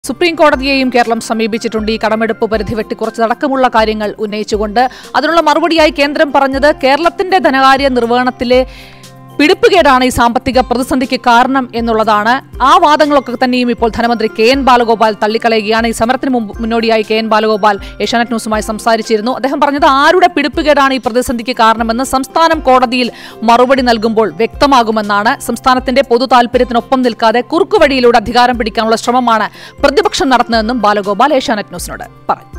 supreme കോടതിയെയും Keralam സമീപിച്ചിട്ടുണ്ട് ഈ കടമെടുപ്പ് പരിധി വെട്ടിക്കുറച്ചതടക്കമുള്ള കാര്യങ്ങൾ ഉന്നയിച്ചുകൊണ്ട് അതിനുള്ള മറുപടിയായി കേന്ദ്രം പറഞ്ഞത് കേരളത്തിന്റെ ധനകാര്യ നിർവഹണത്തിലെ പിടിപ്പുകേടാണ് ഈ സാമ്പത്തിക പ്രതിസന്ധിക്ക് കാരണം എന്നുള്ളതാണ് ആ വാദങ്ങളൊക്കെ തന്നെയും ഇപ്പോൾ ധനമന്ത്രി കെ എൻ ബാലഗോപാൽ തള്ളിക്കളയുകയാണ് ഈ സമരത്തിന് മുമ്പ് മുന്നോടിയായി കെ എൻ ബാലഗോപാൽ ഏഷ്യാനെറ്റ് ന്യൂസുമായി സംസാരിച്ചിരുന്നു അദ്ദേഹം പറഞ്ഞത് ആരുടെ പിടിപ്പുകേടാണ് ഈ പ്രതിസന്ധിക്ക് കാരണമെന്ന് സംസ്ഥാനം കോടതിയിൽ മറുപടി നൽകുമ്പോൾ വ്യക്തമാകുമെന്നാണ് സംസ്ഥാനത്തിന്റെ പൊതു താൽപര്യത്തിനൊപ്പം നിൽക്കാതെ കുറുക്കുവഴിയിലൂടെ അധികാരം പിടിക്കാനുള്ള ശ്രമമാണ് പ്രതിപക്ഷം നടത്തുന്നതെന്നും ബാലഗോപാൽ ഏഷ്യാനെറ്റ് ന്യൂസിനോട് പറഞ്ഞു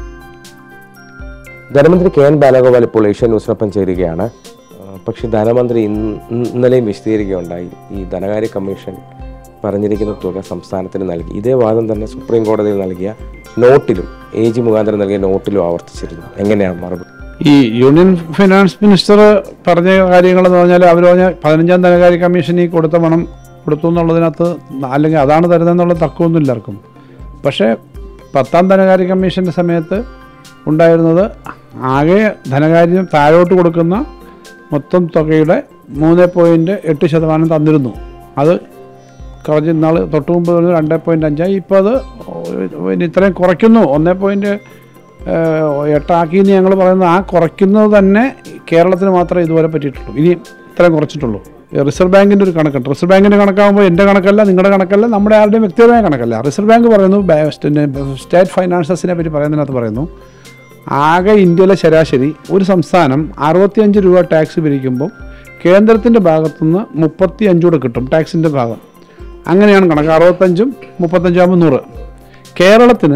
ധനമന്ത്രി കെ എൻ ബാലഗോപാൽ ഇപ്പോൾ ഏഷ്യ ന്യൂസിനൊപ്പം ചേരുകയാണ് ആ, പക്ഷേ ധനമന്ത്രി ഇന്ന് ഇന്നലെയും വിശദീകരിക്കുകയുണ്ടായി ഈ ധനകാര്യ കമ്മീഷൻ പറഞ്ഞിരിക്കുന്ന തുക സംസ്ഥാനത്തിന് നൽകി ഇതേ വാദം തന്നെ സുപ്രീം കോടതിയിൽ നൽകിയ നോട്ടിലും എ ജി മുഖാന്തരം നൽകിയ നോട്ടിലും ആവർത്തിച്ചിരുന്നു എങ്ങനെയാണ് മറുപടി ഈ യൂണിയൻ ഫിനാൻസ് മിനിസ്റ്റർ പറഞ്ഞ കാര്യങ്ങളെന്ന് പറഞ്ഞാൽ അവർ പറഞ്ഞ പതിനഞ്ചാം ധനകാര്യ കമ്മീഷൻ ഈ കൊടുത്ത പണം കൊടുത്തു എന്നുള്ളതിനകത്ത് അല്ലെങ്കിൽ അതാണ് തരുന്നതെന്നുള്ള തർക്കമൊന്നും ഇല്ലാർക്കും പക്ഷേ പത്താം ധനകാര്യ കമ്മീഷൻ്റെ സമയത്ത് ഉണ്ടായിരുന്നത് ആകെ ധനകാര്യം താഴോട്ട് കൊടുക്കുന്ന മൊത്തം തുകയുടെ മൂന്ന് പോയിൻറ്റ് എട്ട് ശതമാനം തന്നിരുന്നു അത് കുറച്ച് നാൾ തൊട്ട് മുമ്പ് ഒരു രണ്ട് പോയിൻറ്റ് അഞ്ചായി ഇപ്പോൾ അത് പിന്നെ ഇത്രയും കുറയ്ക്കുന്നു ഒന്ന് പോയിൻറ്റ് എട്ടാക്കി എന്ന് ഞങ്ങൾ പറയുന്നത് ആ കുറയ്ക്കുന്നത് തന്നെ കേരളത്തിന് മാത്രമേ ഇതുവരെ പറ്റിയിട്ടുള്ളൂ ഇനി ഇത്രയും കുറച്ചിട്ടുള്ളൂ ഈ റിസർവ് ബാങ്കിൻ്റെ ഒരു കണക്കുണ്ട് റിസർവ് ബാങ്കിൻ്റെ കണക്കാകുമ്പോൾ എൻ്റെ കണക്കല്ല നിങ്ങളുടെ കണക്കല്ല നമ്മുടെ ആരുടെയും വ്യക്തിപരമായ കണക്കല്ല റിസർവ് ബാങ്ക് പറയുന്നു ബാ- സ്റ്റേ- സ്റ്റേറ്റ് ഫൈനാൻസസിനെ പറ്റി പറയുന്നതിനകത്ത് പറയുന്നു ആകെ ഇന്ത്യയിലെ ശരാശരി ഒരു സംസ്ഥാനം അറുപത്തിയഞ്ച് രൂപ ടാക്സ് പിരിക്കുമ്പോൾ കേന്ദ്രത്തിൻ്റെ ഭാഗത്തുനിന്ന് മുപ്പത്തി അഞ്ചൂടെ കിട്ടും ടാക്സിൻ്റെ ഭാഗം അങ്ങനെയാണ് കണക്ക് അറുപത്തഞ്ചും മുപ്പത്തഞ്ചാകുമ്പോൾ നൂറ് കേരളത്തിന്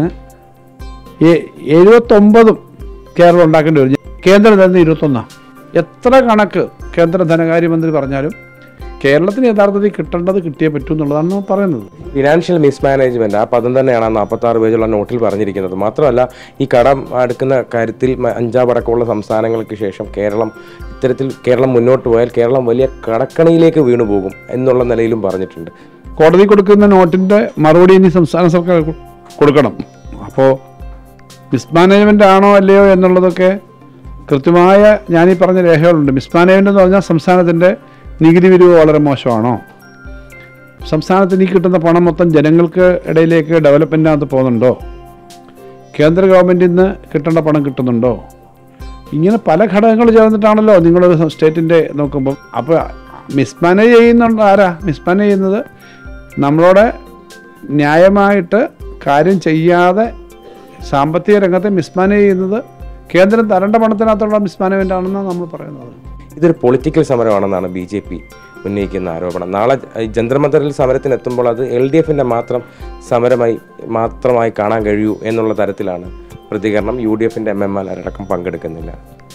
എ- എഴുപത്തൊമ്പതും കേരളം ഉണ്ടാക്കേണ്ടി വരും കേന്ദ്രം തരുന്നത് ഇരുപത്തൊന്നാണ് എത്ര കണക്ക് കേന്ദ്ര ധനകാര്യമന്ത്രി പറഞ്ഞാലും കേരളത്തിന് യഥാർത്ഥത്തിൽ കിട്ടേണ്ടത് കിട്ടിയേ പറ്റൂ എന്നുള്ളതാണ് നമ്മൾ പറയുന്നത് ഫിനാൻഷ്യൽ മിസ്മാനേജ്മെന്റ് ആ പദം തന്നെയാണ് ആ നാൽപ്പത്തി ആറ് പേജുള്ള നോട്ടിൽ പറഞ്ഞിരിക്കുന്നത് മാത്രമല്ല ഈ കടം അടുക്കുന്ന കാര്യത്തിൽ മ- അഞ്ചാം അടക്കമുള്ള സംസ്ഥാനങ്ങൾക്ക് ശേഷം കേരളം ഇത്തരത്തിൽ കേരളം മുന്നോട്ട് പോയാൽ കേരളം വലിയ കടക്കണിയിലേക്ക് വീണു പോകും എന്നുള്ള നിലയിലും പറഞ്ഞിട്ടുണ്ട് കോടതി കൊടുക്കുന്ന നോട്ടിൻ്റെ മറുപടി ഇനി സംസ്ഥാന സർക്കാർ കൊ- കൊടുക്കണം അപ്പോൾ മിസ്മാനേജ്മെൻ്റ് ആണോ അല്ലയോ എന്നുള്ളതൊക്കെ കൃത്യമായ ഞാനീ പറഞ്ഞ രേഖകളുണ്ട് മിസ്മാനേജ്മെൻ്റ് എന്ന് പറഞ്ഞാൽ സംസ്ഥാനത്തിൻ്റെ നികുതി പിരിവ് വളരെ മോശമാണോ സംസ്ഥാനത്തിന് ഈ കിട്ടുന്ന പണം മൊത്തം ജനങ്ങൾക്ക് ഇടയിലേക്ക് ഡെവലപ്മെൻറ്റിനകത്ത് പോകുന്നുണ്ടോ കേന്ദ്ര ഗവൺമെൻറ്റിൽ നിന്ന് കിട്ടേണ്ട പണം കിട്ടുന്നുണ്ടോ ഇങ്ങനെ പല ഘടകങ്ങൾ ചേർന്നിട്ടാണല്ലോ നിങ്ങളൊരു സ്റ്റേറ്റിൻ്റെ നോക്കുമ്പോൾ അപ്പോൾ മിസ്മാനേജ് ചെയ്യുന്നുണ്ട് ആരാ മിസ്മാനേജ് ചെയ്യുന്നത് നമ്മളോട് ന്യായമായിട്ട് കാര്യം ചെയ്യാതെ സാമ്പത്തിക രംഗത്തെ മിസ്മാനേജ് ചെയ്യുന്നത് കേന്ദ്രം തരേണ്ട പണത്തിനകത്തുള്ള മിസ്മാനേജ്മെൻ്റ് ആണെന്നാണ് നമ്മൾ പറയുന്നത് ഇതൊരു പൊളിറ്റിക്കൽ സമരമാണെന്നാണ് ബി ജെ പി ഉന്നയിക്കുന്ന ആരോപണം നാളെ ഈ ജന്തർമന്ദറിൽ സമരത്തിന് എത്തുമ്പോൾ അത് എൽ ഡി എഫിൻ്റെ മാത്രം സമരമായി മാത്രമായി കാണാൻ കഴിയൂ എന്നുള്ള തരത്തിലാണ് പ്രതികരണം യു ഡി എഫിൻ്റെ എം എം എൽ അടക്കം പങ്കെടുക്കുന്നില്ല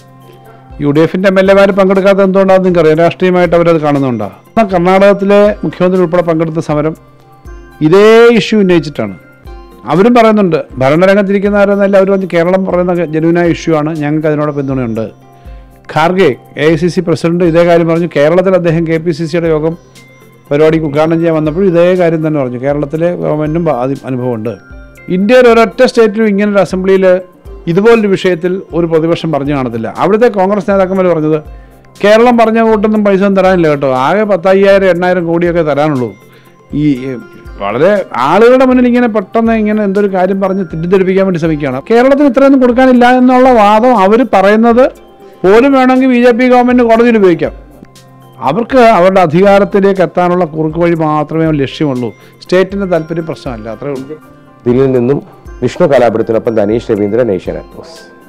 യു ഡി എഫിൻ്റെ എം എൽ എമാർ പങ്കെടുക്കാത്ത എന്തുകൊണ്ടാണെന്ന് നിങ്ങൾക്കറിയാം രാഷ്ട്രീയമായിട്ട് അവരത് കാണുന്നുണ്ടോ എന്നാൽ കർണാടകത്തിലെ മുഖ്യമന്ത്രി ഉൾപ്പെടെ പങ്കെടുത്ത സമരം ഇതേ ഇഷ്യൂ ഉന്നയിച്ചിട്ടാണ് അവരും പറയുന്നുണ്ട് ഭരണരംഗത്തിരിക്കുന്നവരെന്നല്ല അവർ പറഞ്ഞ് കേരളം പറയുന്ന ജനുവിനായ ഇഷ്യൂ ആണ് ഞങ്ങൾക്ക് അതിനോട് പിന്തുണയുണ്ട് Kharge A I C C president ഇതേ കാര്യം പറഞ്ഞു കേരളത്തിൽ അദ്ദേഹം കെ പി സി സിയുടെ യോഗം പരിപാടിക്ക് ഉദ്ഘാടനം ചെയ്യാൻ വന്നപ്പോൾ ഇതേ കാര്യം തന്നെ പറഞ്ഞു കേരളത്തിലെ ഗവൺമെൻറ്റും ആദ്യം അനുഭവമുണ്ട് ഇന്ത്യയിൽ ഒരൊറ്റ സ്റ്റേറ്റിലും ഇങ്ങനൊരു അസംബ്ലിയിൽ ഇതുപോലൊരു വിഷയത്തിൽ ഒരു പ്രതിപക്ഷം പറഞ്ഞു കാണത്തില്ല അവിടുത്തെ കോൺഗ്രസ് നേതാക്കന്മാർ പറഞ്ഞത് കേരളം പറഞ്ഞ കൂട്ടൊന്നും പൈസ ഒന്നും തരാനില്ല കേട്ടോ ആകെ പത്തയ്യായിരം എണ്ണായിരം കോടിയൊക്കെ തരാനുള്ളൂ ഈ ഈ വളരെ ആളുകളുടെ മുന്നിൽ ഇങ്ങനെ പെട്ടെന്ന് ഇങ്ങനെ എന്തൊരു കാര്യം പറഞ്ഞ് തെറ്റിദ്ധരിപ്പിക്കാൻ വേണ്ടി ശ്രമിക്കുകയാണ് കേരളത്തിന് ഇത്രയൊന്നും കൊടുക്കാനില്ല എന്നുള്ള വാദം അവർ പറയുന്നത് പോലും വേണമെങ്കിൽ ബി ജെ പി ഗവൺമെൻറ് കോടതിയിൽ ഉപയോഗിക്കാം അവർക്ക് അവരുടെ അധികാരത്തിലേക്ക് എത്താനുള്ള കുറുക്ക് വഴി മാത്രമേ ലക്ഷ്യമുള്ളൂ സ്റ്റേറ്റിൻ്റെ താല്പര്യം പ്രശ്നമല്ല അത്രേ ഉള്ളൂ ദില്ലിയിൽ നിന്നും വിഷ്ണു കലാപുരത്തിനൊപ്പം ധനീഷ് രവീന്ദ്രൻ ഏഷ്യാനെറ്റ് ന്യൂസ്